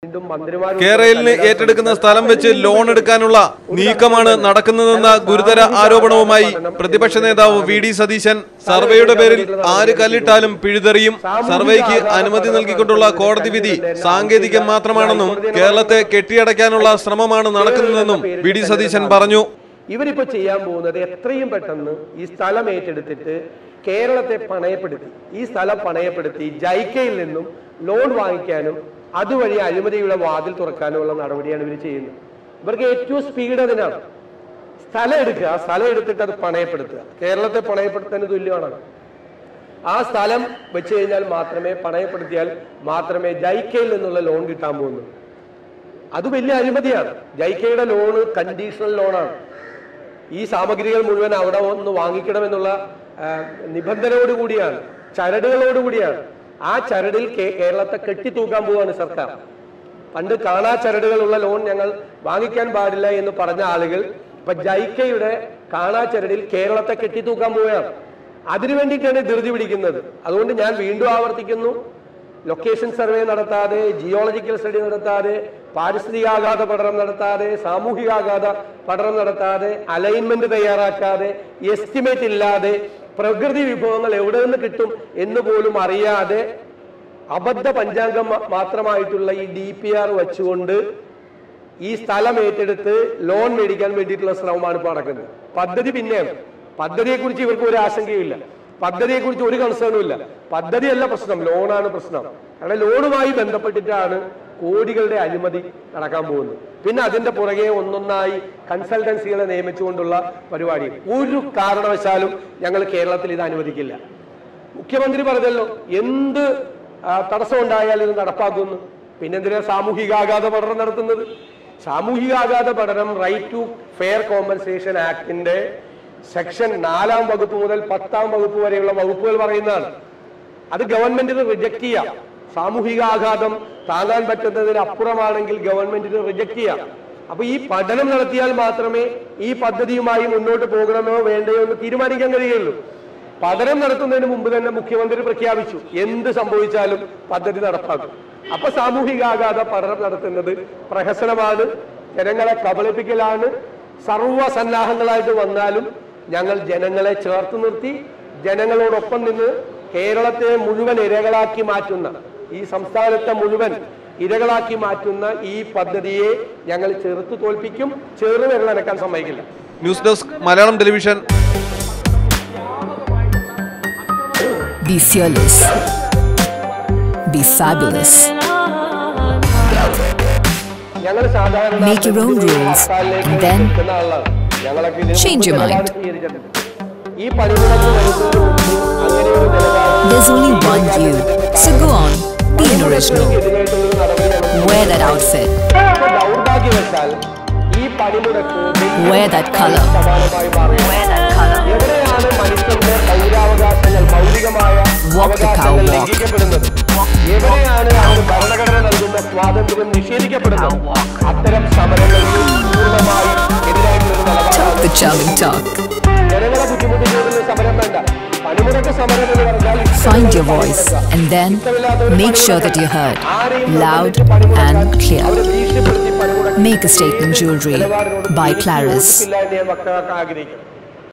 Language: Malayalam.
വീണ്ടും മന്ത്രിമാരും കേരളിന് ഏറ്റെടുക്കുന്ന സ്ഥലം വെച്ച് ലോൺ എടുക്കാനുള്ള നീക്കമാണ് നടക്കുന്നതെന്ന ഗുരുതര ആരോപണവുമായി പ്രതിപക്ഷ നേതാവ് വി ഡി സതീശൻ സർവേയുടെ പേരിൽ ആര് കല്ലിട്ടാലും പിഴുതെറിയും സർവേക്ക് അനുമതി നൽകിക്കൊണ്ടുള്ള കോടതി വിധി സാങ്കേതികം മാത്രമാണെന്നും കേരളത്തെ കെട്ടിയടയ്ക്കാനുള്ള ശ്രമമാണ് നടക്കുന്നതെന്നും വി ഡി സതീശൻ പറഞ്ഞു ഇവരിപ്പോ ചെയ്യാൻ പോകുന്നത് എത്രയും പെട്ടെന്ന് ഈ സ്ഥലം ഏറ്റെടുത്തിട്ട് കേരളത്തെ പണയപ്പെടുത്തി ഈ സ്ഥലം പണയപ്പെടുത്തി ജൈക്കയിൽ നിന്നും ലോൺ വാങ്ങിക്കാനും അതുവഴി അഴിമതിയുടെ വാതിൽ തുറക്കാനുമുള്ള നടപടിയാണ് ഇവർ ചെയ്യുന്നത് ഇവർക്ക് ഏറ്റവും സ്പീഡ് അതിനാണ് സ്ഥലം എടുക്കുക സ്ഥലം എടുത്തിട്ട് അത് പണയപ്പെടുത്തുക കേരളത്തെ പണയപ്പെടുത്താൻ തുല്യമാണ് ആ സ്ഥലം വെച്ച് കഴിഞ്ഞാൽ മാത്രമേ പണയപ്പെടുത്തിയാൽ മാത്രമേ ജൈക്കയിൽ നിന്നുള്ള ലോൺ കിട്ടാൻ പോകുന്നു അത് വലിയ അഴിമതിയാണ് ജൈക്കയുടെ ലോണ് കണ്ടീഷണൽ ലോണാണ് ഈ സാമഗ്രികൾ മുഴുവൻ അവിടെ ഒന്ന് വാങ്ങിക്കണമെന്നുള്ള ആ, നിബന്ധനയോട് കൂടിയാണ് ചരടുകളോട് കൂടിയാണ് ആ ചരടിൽ കേ- കേരളത്തെ കെട്ടിത്തൂക്കാൻ പോവാണ് സർക്കാർ പണ്ട് കാണാ ചരടുകളുള്ള ലോൺ ഞങ്ങൾ വാങ്ങിക്കാൻ പാടില്ല എന്ന് പറഞ്ഞ ആളുകൾ ഇപ്പൊ ജൈക്കയുടെ കാണാ ചരടിൽ കേരളത്തെ കെട്ടിത്തൂക്കാൻ പോവുകയാണ് അതിനു വേണ്ടിയിട്ടാണ് ധൃതി പിടിക്കുന്നത് അതുകൊണ്ട് ഞാൻ വീണ്ടും ആവർത്തിക്കുന്നു ലൊക്കേഷൻ സർവേ നടത്താതെ ജിയോളജിക്കൽ സ്റ്റഡി നടത്താതെ പാരിസ്ഥിതികാഘാത പഠനം നടത്താതെ സാമൂഹികാഘാത പഠനം നടത്താതെ അലൈൻമെന്റ് തയ്യാറാക്കാതെ എസ്റ്റിമേറ്റ് ഇല്ലാതെ പ്രകൃതി വിഭവങ്ങൾ എവിടെ നിന്ന് കിട്ടും എന്ന് പോലും അറിയാതെ അബദ്ധ പഞ്ചാംഗം മ- മാത്രമായിട്ടുള്ള ഈ ഡി പി ആർ വെച്ചുകൊണ്ട് ഈ സ്ഥലം ഏറ്റെടുത്ത് ലോൺ മേടിക്കാൻ വേണ്ടിയിട്ടുള്ള ശ്രമമാണ് ഇപ്പോൾ നടക്കുന്നത് പദ്ധതി പിന്നെയാണ് പദ്ധതിയെ കുറിച്ച് ഇവർക്ക് ഒരു ആശങ്കയുമില്ല പദ്ധതിയെ കുറിച്ച് ഒരു കൺസേണും ഇല്ല പദ്ധതിയല്ല പ്രശ്നം ലോണാണ് പ്രശ്നം കാരണം ലോണുമായി ബന്ധപ്പെട്ടിട്ടാണ് കോടികളുടെ അഴിമതി നടക്കാൻ പോകുന്നത് പിന്നെ അതിന്റെ പുറകെ ഒന്നൊന്നായി കൺസൾട്ടൻസികളെ നിയമിച്ചുകൊണ്ടുള്ള പരിപാടി ഒരു കാരണവശാലും ഞങ്ങൾ കേരളത്തിൽ ഇത് അനുവദിക്കില്ല മുഖ്യമന്ത്രി പറഞ്ഞല്ലോ എന്ത് ആ, തടസ്സം ഉണ്ടായാലും ഇത് നടപ്പാക്കുന്നു പിന്നെന്തിനാ സാമൂഹികാഘാത പഠനം നടത്തുന്നത് സാമൂഹികാഘാത പഠനം റൈറ്റ് ടു ഫെയർ കോമ്പൻസേഷൻ ആക്ടിന്റെ സെക്ഷൻ നാലാം വകുപ്പ് മുതൽ പത്താം വകുപ്പ് വരെയുള്ള വകുപ്പുകൾ പറയുന്നതാണ് അത് ഗവൺമെന്റിന് റിജക്ട് ചെയ്യാം സാമൂഹികാഘാതം താങ്ങാൻ പറ്റുന്നതിന് അപ്പുറമാണെങ്കിൽ ഗവൺമെന്റിന് റിജക്ട് ചെയ്യാം അപ്പൊ ഈ പഠനം നടത്തിയാൽ മാത്രമേ ഈ പദ്ധതിയുമായി മുന്നോട്ട് പോകണമോ വേണ്ടയോ എന്ന് തീരുമാനിക്കാൻ കഴിയുള്ളൂ പഠനം നടത്തുന്നതിന് മുമ്പ് തന്നെ മുഖ്യമന്ത്രി പ്രഖ്യാപിച്ചു എന്ത് സംഭവിച്ചാലും പദ്ധതി നടപ്പാക്കും അപ്പൊ സാമൂഹികാഘാത പഠനം നടത്തുന്നത് പ്രഹസനമാണ് ജനങ്ങളെ കബളിപ്പിക്കലാണ് സർവ്വസന്നാഹങ്ങളായിട്ട് വന്നാലും ഞങ്ങൾ ജനങ്ങളെ ചേർത്ത് നിർത്തി ജനങ്ങളോടൊപ്പം നിന്ന് കേരളത്തെ മുഴുവൻ ഇരകളാക്കി മാറ്റുന്ന ഈ സംസ്ഥാനത്തെ മുഴുവൻ ഇരകളാക്കി മാറ്റുന്ന ഈ പദ്ധതിയെ ഞങ്ങൾ ചെറുത്തു തോൽപ്പിക്കും ചെറുവിരലനക്കാൻ സമ്മതിക്കില്ല news desk Malayalam television Be fearless. Be fabulous. ഞങ്ങൾ സാധാരണ Make your own rules ഹർത്താലിലേക്ക് and then നിൽക്കുന്ന ആളാണ്. ഞങ്ങളൊക്കെ ഇതിന് change your മുമ്പ് mind. നിലപാട് സ്വീകരിച്ചിട്ടുണ്ട്. ഈ പണിമുടക്ക് വരുന്നതിന് മുമ്പ് അങ്ങനെ ഒരു നിലപാട് There's only one you. So go on. Be an original. എതിരായിട്ടുള്ളൊരു നടപടി ഞങ്ങൾ Wear that outfit. പക്ഷേ ദൗർഭാഗ്യവശാൽ ഈ പണിമുടക്ക് വലിയ Wear that colour. സമാനമായി മാറി എവിടെയാണ് മനുഷ്യന്റെ പൗരാവകാശങ്ങൾ മൗലികമായ Walk the cow അവകാശങ്ങൾ walk. ലംഘിക്കപ്പെടുന്നത് എവിടെയാണ് അവന് ഭരണഘടന നൽകുന്ന സ്വാതന്ത്ര്യം നിഷേധിക്കപ്പെടുന്നത് അത്തരം സമരങ്ങൾക്ക് പൂർണ്ണമായി എതിരായിട്ടുള്ള Talk നിലപാടാണ് the charming talk. ജനങ്ങളെ ബുദ്ധിമുട്ടിക്കുന്ന സമരം വേണ്ട പണിമുടക്ക് സമരം എന്ന് പറഞ്ഞാൽ Find your voice and then make sure that you're heard loud and clear. Make a statement jewelry by Claris. ഞാൻ ആഗ്രഹിക്കുന്നു